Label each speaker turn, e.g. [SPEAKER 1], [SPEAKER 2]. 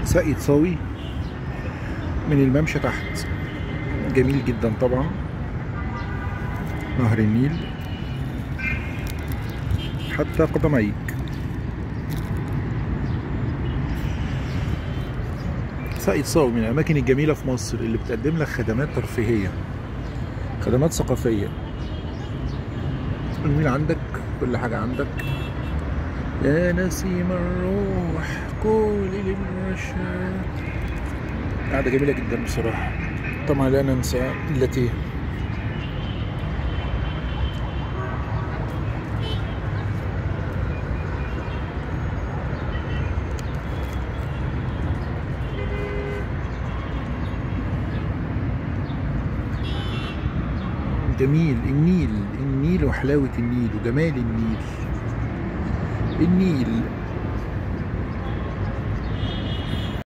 [SPEAKER 1] ساقية صاوي من الممشى تحت جميل جدا طبعا نهر النيل حتى قدميك ساقية صاوي من الأماكن الجميلة في مصر اللي بتقدم لك خدمات ترفيهية خدمات ثقافية النيل عندك كل حاجة عندك يا نسيم الروح قولي للرشاد قعدة جميلة جدا بصراحة طبعا لا ننسى التي جميل النيل النيل وحلاوة النيل وجمال النيل النيل